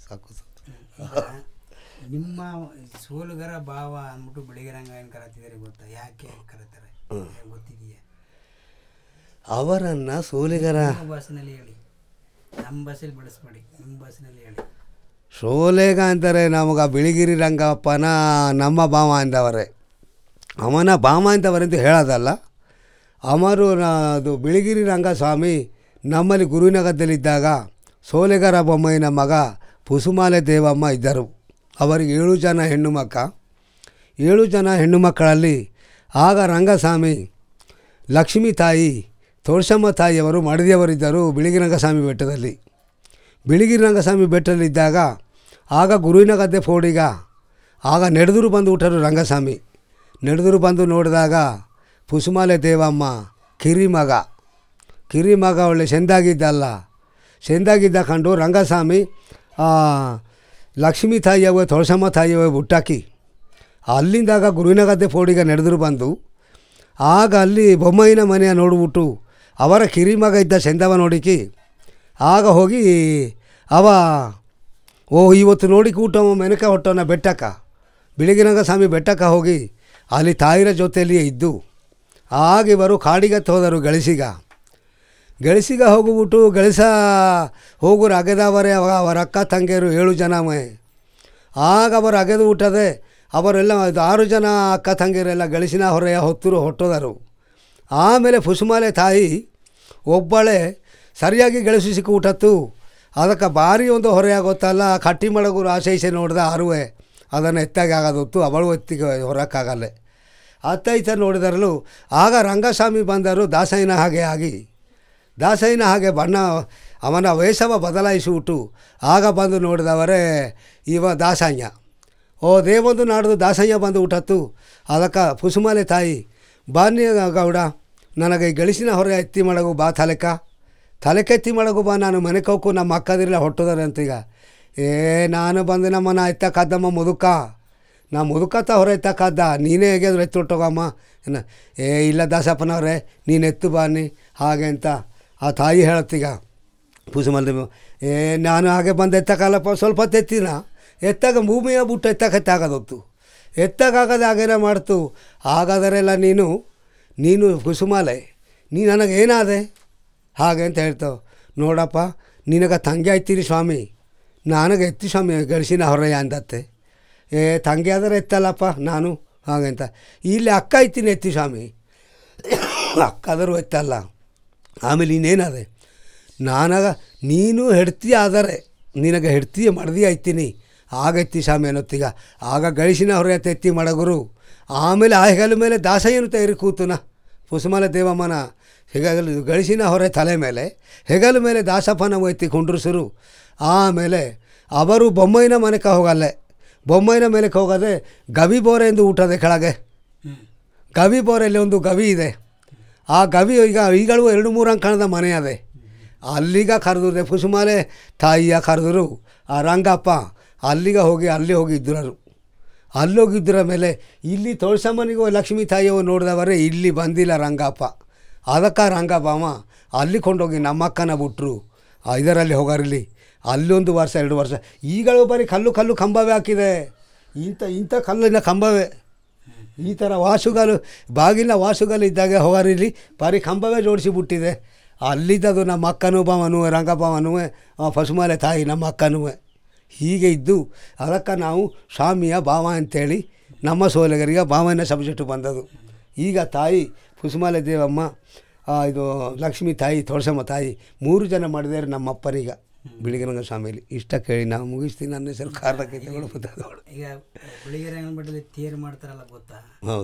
ಸಾಕು ಸರ್ ಈಗ ನಿಮ್ಮ ಸೋಲುಗರ ಭಾವ ಅಂದ್ಬಿಟ್ಟು ಬೆಳಿಗ್ಗೆರಂಗ ಏನು ಕರೀತಿದ್ದಾರೆ ಗೊತ್ತಾ ಯಾಕೆ ಕರೀತಾರೆ ಗೊತ್ತಿದೆಯಾ ಅವರನ್ನು ಸೋಲಿಗರ ನಿಮ್ಮ ಭಾಷೆನಲ್ಲಿ ಹೇಳಿ ನಮ್ಮ ಭಾಷೆಲಿ ಬಿಡಿಸ್ಬೇಡಿ ನಿಮ್ಮ ಭಾಷೆನಲ್ಲಿ ಹೇಳಿ ಸೋಲೆಗ ಅಂತಾರೆ ನಮಗೆ ಬಿಳಿಗಿರಿ ರಂಗಪ್ಪನ ನಮ್ಮ ಭಾವ ಅಂದವರೇ ಅವನ ಭಾವ ಅಂತವರೆಂದು ಹೇಳೋದಲ್ಲ ಅಮರು ನ- ಅದು ಬಿಳಿಗಿರಿ ರಂಗಸ್ವಾಮಿ ನಮ್ಮಲ್ಲಿ ಗುರುನಗರದಲ್ಲಿದ್ದಾಗ ಸೋಲೆಗರ ಬೊಮ್ಮಯ್ಯನ ಮಗ ಪುಸುಮಾಲೆ ದೇವಮ್ಮ ಇದ್ದರು ಅವರಿಗೆ ಏಳು ಜನ ಹೆಣ್ಣು ಮಕ್ಕ ಏಳು ಜನ ಹೆಣ್ಣು ಮಕ್ಕಳಲ್ಲಿ ಆಗ ರಂಗಸ್ವಾಮಿ ಲಕ್ಷ್ಮೀ ತಾಯಿ ತೋಳ್ಸಮ್ಮ ತಾಯಿಯವರು ಮಡದಿಯವರಿದ್ದರು ಬಿಳಿಗಿರಿ ರಂಗಸ್ವಾಮಿ ಬೆಟ್ಟದಲ್ಲಿ ಬಿಳಿಗಿರಿ ರಂಗಸ್ವಾಮಿ ಬೆಟ್ಟದಲ್ಲಿದ್ದಾಗ ಆಗ ಗುರುವಿನ ಗದ್ದೆ ಫೋಡಿಗ ಆಗ ನಡೆದರು ಬಂದು ಹುಟ್ಟರು ರಂಗಸ್ವಾಮಿ ನಡೆದರು ಬಂದು ನೋಡಿದಾಗ ಪುಸುಮಾಲೆ ದೇವಮ್ಮ ಕಿರಿ ಮಗ ಕಿರಿ ಮಗ ಒಳ್ಳೆ ಚೆಂದಾಗಿದ್ದಲ್ಲ ಚೆಂದಾಗಿದ್ದ ಕಂಡು ರಂಗಸ್ವಾಮಿ ಆ, ಲಕ್ಷ್ಮೀ ತಾಯಿಯವ ತುಳಸಮ್ಮ ತಾಯಿಯವ ಹುಟ್ಟಾಕಿ ಅಲ್ಲಿಂದಾಗ ಗುರುವಿನ ಗದ್ದೆ ಫೋಡಿಗ ನಡೆದರು ಬಂದು ಆಗ ಅಲ್ಲಿ ಬೊಮ್ಮಯ್ಯನ ಮನೆಯ ನೋಡ್ಬಿಟ್ಟು ಅವರ ಕಿರಿ ಮಗ ಇದ್ದ ಚೆಂದವ ನೋಡಿಕಿ ಆಗ ಹೋಗಿ ಅವ ಓ ಇವತ್ತು ನೋಡಿ ಕೂಟವ ಮೆನಕ ಹೊಟ್ಟವನ ಬೆಟ್ಟಕ್ಕ ಬಿಳಿಗಿರಂಗ ಸ್ವಾಮಿ ಬೆಟ್ಟಕ್ಕೆ ಹೋಗಿ ಅಲ್ಲಿ ತಾಯಿರ ಜೊತೆಯಲ್ಲಿಯೇ ಇದ್ದು ಆಗ ಇವರು ಕಾಡಿಗತ್ತೆ ಹೋದರು ಗಳಿಸಿಗ ಗಳಿಸಿಗ ಹೋಗ್ಬಿಟ್ಟು ಗಳಿಸ ಹೋಗುರು ಅಗೆದವರೇ ಅವ ಅವರ ಅಕ್ಕ ತಂಗಿಯರು ಏಳು ಜನ ಮೈ ಆಗ ಅವರು ಅಗೆದು ಊಟದೆ ಅವರೆಲ್ಲ ಇದು ಆರು ಜನ ಅಕ್ಕ ತಂಗಿಯರೆಲ್ಲ ಗಳಿಸಿನ ಹೊರೆಯ ಹೊತ್ತರು ಹೊಟ್ಟೋದರು ಆಮೇಲೆ ಪುಸುಮಾಲೆ ತಾಯಿ ಒಬ್ಬಳೆ ಸರಿಯಾಗಿ ಗಳಿಸಿ ಸಿಕ್ಕು ಊಟತ್ತು ಅದಕ್ಕೆ ಭಾರಿ ಒಂದು ಹೊರೆಯಾಗುತ್ತಲ್ಲ ಕಟ್ಟಿ ಮಡಗುರು ಆಶೈಸೆ ನೋಡ್ದೆ ಆರುವೆ ಅದನ್ನು ಎತ್ತಾಗಿ ಆಗೋದೊತ್ತು ಅವಳು ಎತ್ತಿಗೆ ಹೊರಕ್ಕಾಗಲ್ಲ ಅತ್ತೈತ ನೋಡಿದರಲು ಆಗ ರಂಗಸ್ವಾಮಿ ಬಂದರು ದಾಸಯ್ಯನ ಹಾಗೆ ಆಗಿ ದಾಸಯ್ಯನ ಹಾಗೆ ಬಣ್ಣ ಅವನ ವಯಸ್ಸವ ಬದಲಾಯಿಸಿಬಿಟ್ಟು ಆಗ ಬಂದು ನೋಡಿದವರೇ ಇವ ದಾಸಯ್ಯ ಓ ದೇವೊಂದು ನಾಡ್ದು ದಾಸಯ್ಯ ಬಂದು ಊಟತ್ತು ಅದಕ್ಕೆ ಪುಸುಮಾಲೆ ತಾಯಿ ಬಾನ್ಯ ಗೌಡ ನನಗೆ ಈ ಗಳಿಸಿನ ಹೊರೆ ಎತ್ತಿ ಮಾಡಗು ಬಾ ತಲೆಕ ತಲೆಕೆತ್ತಿ ಮಾಡಗು ಬಾ ನಾನು ಮನೆ ಕೌಕು ನಮ್ಮ ಅಕ್ಕದಿರಲ್ಲ ಹೊಟ್ಟೋದಾರೆ ಅಂತೀಗ ಏ ನಾನು ಬಂದು ನಮ್ಮನ್ನ ಎತ್ತಕ್ಕದ್ದಮ್ಮ ಮುದುಕ ನಾ ಮುದುಕತ್ತ ಹೊರ ಎತ್ತಕ್ಕದ್ದ ನೀನೇ ಹೇಗಾದ್ರು ಎತ್ತು ಹೊಟ್ಟೋಗಮ್ಮ ಏನ ಏ ಇಲ್ಲ ದಾಸಪ್ಪನವ್ರೆ ನೀನು ಎತ್ತು ಬಾನಿ ಹಾಗೆ ಅಂತ ಆ ತಾಯಿ ಹೇಳತ್ತೀಗ ಪೂಸಮಲ್ದೆ ಏ ನಾನು ಹಾಗೆ ಬಂದು ಎತ್ತಕ್ಕಲ್ಲಪ್ಪ ಸ್ವಲ್ಪ ಹೊತ್ತು ಎತ್ತಿನ ಎತ್ತಾಗ ಭೂಮಿಯ ಬಿಟ್ಟು ಎತ್ತಕ್ಕೆತ್ತಾಗದೊತ್ತು ಎತ್ತಕ್ಕಾಗದೆ ಹಾಗೇನೆ ಮಾಡ್ತು ಹಾಗಾದರೆಲ್ಲ ನೀನು ನೀನು ಕುಸುಮಾಲೆ ನೀ ನನಗೆ ಏನಾದೆ ಹಾಗೆ ಅಂತ ಹೇಳ್ತಾವೆ ನೋಡಪ್ಪ ನಿನಗೆ ತಂಗಿ ಆಯ್ತೀರಿ ಸ್ವಾಮಿ ನನಗೆ ಎತ್ತಿ ಸ್ವಾಮಿ ಗಳಿಸಿನ ಹೊರೆಯ ಅಂದತ್ತೆ ಏ ತಂಗಿ ಆದರೆ ಎತ್ತಲ್ಲಪ್ಪ ನಾನು ಹಾಗಂತ ಇಲ್ಲಿ ಅಕ್ಕ ಐತೀನಿ ಎತ್ತಿ ಸ್ವಾಮಿ ಅಕ್ಕಾದರೂ ಎತ್ತಲ್ಲ ಆಮೇಲೆ ಇನ್ನೇನದೆ ನಾನಾಗ ನೀನು ಹೆಡ್ತಿ ಆದರೆ ನಿನಗೆ ಹೆಡ್ತಿ ಮಡ್ದಿ ಆಯ್ತೀನಿ ಆಗ ಎತ್ತಿ ಸ್ವಾಮಿ ಅನ್ನೊತ್ತೀಗ ಆಗ ಗಳಿಸಿನ ಹೊರೆ ಎತ್ತಿ ಮಾಡಗುರು ಆಮೇಲೆ ಆ ಹೆಗಲ ಮೇಲೆ ದಾಸಯ್ಯನು ತಯಾರಿ ಕೂತುನ ಪುಸುಮಲ ದೇವಮ್ಮನ ಹೆಗಲು ಗಳಿಸಿನ ಹೊರೆ ತಲೆ ಮೇಲೆ ಹೆಗಲ ಮೇಲೆ ದಾಸಪ್ಪನ ಎತ್ತಿ ಕುಂಡ್ರಸರು ಆಮೇಲೆ ಅವರು ಬೊಮ್ಮಯ್ಯನ ಮನೆಗೆ ಹೋಗಲ್ಲೆ ಬೊಮ್ಮಯ್ಯನ ಮೇಲಕ್ಕೆ ಹೋಗದೆ ಗವಿ ಬೋರೆ ಎಂದು ಊಟದೆ ಕೆಳಗೆ ಹ್ಞೂ ಗವಿ ಬೋರಲ್ಲಿ ಒಂದು ಗವಿ ಇದೆ ಆ ಗವಿ ಈಗ ಈಗಳು ಎರಡು ಮೂರು ಅಂಕಣದ ಮನೆ ಅದೆ ಅಲ್ಲಿಗ ಕರೆದ್ರೆ ಪುಸುಮಾಲೆ ತಾಯಿಯ ಕರೆದರು ಆ ರಂಗಪ್ಪ ಅಲ್ಲಿಗೆ ಹೋಗಿ ಅಲ್ಲಿ ಹೋಗಿ ಇದ್ದರು ಅಲ್ಲಿ ಹೋಗಿದ್ದರ ಮೇಲೆ ಇಲ್ಲಿ ತೋಳ್ಸಮ್ಮನಿಗೂ ಲಕ್ಷ್ಮೀ ತಾಯಿಯವು ನೋಡಿದವರೇ ಇಲ್ಲಿ ಬಂದಿಲ್ಲ ರಂಗಪ್ಪ ಅದಕ್ಕೆ ರಂಗಪ್ಪಮ್ಮ ಅಲ್ಲಿ ಕೊಂಡೋಗಿ ನಮ್ಮ ಅಕ್ಕನ ಬಿಟ್ರು ಆ ಇದರಲ್ಲಿ ಹೋಗಾರಿಲ್ಲಿ ಅಲ್ಲೊಂದು ವರ್ಷ ಎರಡು ವರ್ಷ ಈಗಳು ಬರೀ ಕಲ್ಲು ಕಲ್ಲು ಕಂಬವೇ ಹಾಕಿದೆ ಇಂಥ ಇಂಥ ಕಲ್ಲಿನ ಕಂಬವೇ ಈ ಥರ ವಾಸುಗಲು ಬಾಗಿಲ ವಾಸುಗಲು ಇದ್ದಾಗ ಹೋಗಾರಿಲ್ಲಿ ಬಾರಿ ಕಂಬವೇ ಜೋಡಿಸಿ ಬಿಟ್ಟಿದೆ ಅಲ್ಲಿದ್ದದು ನಮ್ಮ ಅಕ್ಕನೂ ಬಾವನು ರಂಗಪ್ಪವನು ಪಶುಮಾಲೆ ತಾಯಿ ನಮ್ಮ ಅಕ್ಕನೂ ಹೀಗೆ ಇದ್ದು ಅದಕ್ಕೆ ನಾವು ಸ್ವಾಮಿಯ ಭಾವ ಅಂತೇಳಿ ನಮ್ಮ ಸೋಲಗರಿಗೆ ಭಾವನ ಸಬ್ಜೆಕ್ಟು ಬಂದದು ಈಗ ತಾಯಿ ಪುಸುಮಾಲೆ ದೇವಮ್ಮ ಆ, ಇದು ಲಕ್ಷ್ಮೀ ತಾಯಿ ತುಳಸಮ್ಮ ತಾಯಿ ಮೂರು ಜನ ಮಾಡಿದ್ದಾರೆ ನಮ್ಮ ಅಪ್ಪರೀಗ ಬಿಳಿಗರಂಗ ಸ್ವಾಮಿಯಲ್ಲಿ ಇಷ್ಟ ಕೇಳಿ ನಾವು ಮುಗಿಸ್ತೀನಿ ನನ್ನ ಹೆಸರು ಕಾರಣಕ್ಕೆ ತಗೊಳ್ಬೋದು ಈಗ ಬೆಳಿಗ್ಗೆ ರಂಗನ ಮಠದಲ್ಲಿ ತೇರು ಮಾಡ್ತಾರಲ್ಲ ಗೊತ್ತಾ ಹೌದು